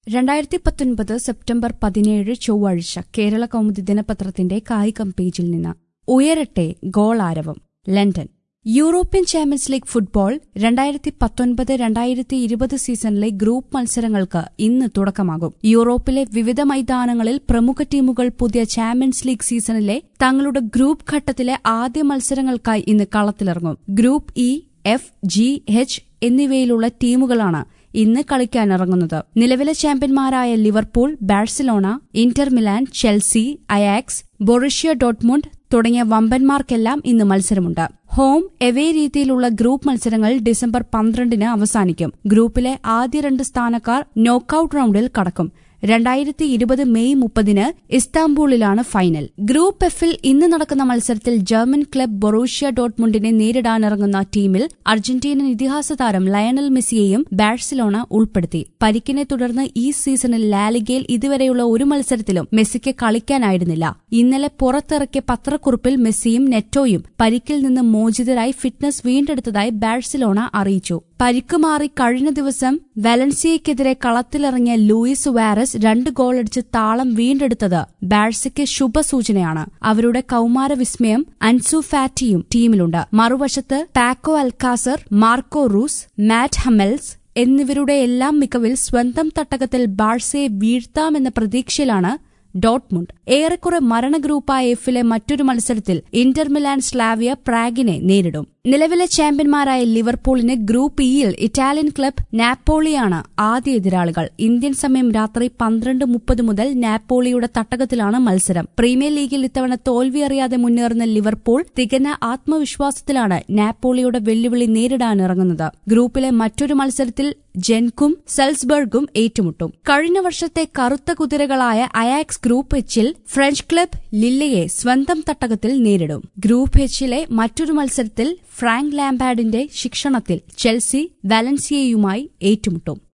രണ്ടായിരത്തി പത്തൊൻപത് സെപ്റ്റംബർ പതിനേഴ് ചൊവ്വാഴ്ച കേരള കൗമുദി ദിനപത്രത്തിന്റെ കായികം പേജിൽ നിന്ന് ഉയരട്ടെ ഗോളാരവം London European Champions League football രണ്ടായിരത്തി പത്തൊൻപത് രണ്ടായിരത്തി ഇരുപത് സീസണിലെ ഗ്രൂപ്പ് മത്സരങ്ങൾക്ക് ഇന്ന് തുടക്കമാകും യൂറോപ്പിലെ വിവിധ മൈതാനങ്ങളിൽ പ്രമുഖ ടീമുകൾ പുതിയ ചാമ്പ്യൻസ് ലീഗ് സീസണിലെ തങ്ങളുടെ ഗ്രൂപ്പ് ഘട്ടത്തിലെ ആദ്യ മത്സരങ്ങൾക്കായി ഇന്ന് കളത്തിലിറങ്ങും group E F G H എന്നിവയിലുള്ള ടീമുകളാണ് ഇന്ന് കളിക്കാനിറങ്ങുന്നത് നിലവിലെ ചാമ്പ്യന്മാരായ Liverpool Barcelona Inter Milan Chelsea Ajax Borussia Dortmund തുടങ്ങിയ വമ്പന്മാർക്കെല്ലാം ഇന്ന് മത്സരമുണ്ട് ഹോം എവേ രീതിയിലുള്ള ഗ്രൂപ്പ് മത്സരങ്ങൾ ഡിസംബർ പന്ത്രണ്ടിന് അവസാനിക്കും ഗ്രൂപ്പിലെ ആദ്യ രണ്ട് സ്ഥാനക്കാർ നോക്കൌട്ട് റൌണ്ടിൽ കടക്കും രണ്ടായിരത്തി ഇരുപത് മെയ് മുപ്പതിന് ഇസ്താംബൂളിലാണ് ഫൈനൽ ഗ്രൂപ്പ് എഫിൽ ഇന്ന് നടക്കുന്ന മത്സരത്തിൽ ജർമ്മൻ ക്ലബ് ബൊറൂഷ്യ ഡോട്ട്മുണ്ടിനെ നേരിടാനിറങ്ങുന്ന ടീമിൽ അർജന്റീനൻ ഇതിഹാസ താരം ലയണൽ മെസ്സിയെയും ബാഴ്സലോണ ഉൾപ്പെടുത്തി പരിക്കിനെ തുടർന്ന് ഈ സീസണിൽ ലാലിഗയിൽ ഇതുവരെയുള്ള ഒരു മത്സരത്തിലും മെസ്സിക്ക് കളിക്കാനായിരുന്നില്ല ഇന്നലെ പുറത്തിറക്കിയ പത്രക്കുറിപ്പിൽ മെസ്സിയും നെറ്റോയും പരിക്കിൽ നിന്ന് മോചിതരായി ഫിറ്റ്നസ് വീണ്ടെടുത്തതായി ബാഴ്സലോണ അറിയിച്ചു പരിക്ക് മാറി കഴിഞ്ഞ ദിവസം വലൻസിയയ്ക്കെതിരെ കളത്തിലിറങ്ങിയ ലൂയിസ് വാരസ് രണ്ട് ഗോളടിച്ച് താളം വീണ്ടെടുത്തത് ബാഴ്സയ്ക്ക് ശുഭസൂചനയാണ് അവരുടെ കൌമാര വിസ്മയം അൻസു ഫാറ്റിയും ടീമിലുണ്ട് മറുവശത്ത് പാക്കോ അൽക്കാസർ മാർക്കോ റൂസ് മാറ്റ് ഹമെൽസ് എന്നിവരുടെ എല്ലാം മികവിൽ സ്വന്തം തട്ടകത്തിൽ ബാഴ്സയെ വീഴ്ത്താമെന്ന പ്രതീക്ഷയിലാണ് ഡോട്ട്മുണ്ട് ഏറെക്കുറെ മരണഗ്രൂപ്പായ എഫിലെ മറ്റൊരു മത്സരത്തിൽ ഇന്റർ മിലാൻ സ്ലാവിയ പ്രാഗിനെ നേരിടും നിലവിലെ ചാമ്പ്യന്മാരായ ലിവർപൂളിന് ഗ്രൂപ്പ് ഇയിൽ ഇറ്റാലിയൻ ക്ലബ് നാപ്പോളിയാണ് ആദ്യ എതിരാളികൾ ഇന്ത്യൻ സമയം രാത്രി പന്ത്രണ്ട് മുപ്പത് മുതൽ നാപ്പോളിയുടെ തട്ടകത്തിലാണ് മത്സരം പ്രീമിയർ ലീഗിൽ ഇത്തവണ തോൽവി അറിയാതെ മുന്നേറുന്ന ലിവർപൂൾ തികഞ്ഞ ആത്മവിശ്വാസത്തിലാണ് നാപ്പോളിയുടെ വെല്ലുവിളി നേരിടാനിറങ്ങുന്നത് ഗ്രൂപ്പിലെ മറ്റൊരു മത്സരത്തിൽ ജെൻകും സെൽസ്ബർഗും ഏറ്റുമുട്ടും കഴിഞ്ഞ വർഷത്തെ കറുത്ത കുതിരകളായ അയാക്സ് ഗ്രൂപ്പ് എച്ചിൽ ഫ്രഞ്ച് ക്ലബ് ലില്ലയെ സ്വന്തം തട്ടകത്തിൽ നേരിടും ഗ്രൂപ്പ് എച്ചിലെ മറ്റൊരു മത്സരത്തിൽ ഫ്രാങ്ക് ലാംബാഡിന്റെ ശിക്ഷണത്തിൽ ചെൽസി വാലൻസിയയുമായി ഏറ്റുമുട്ടും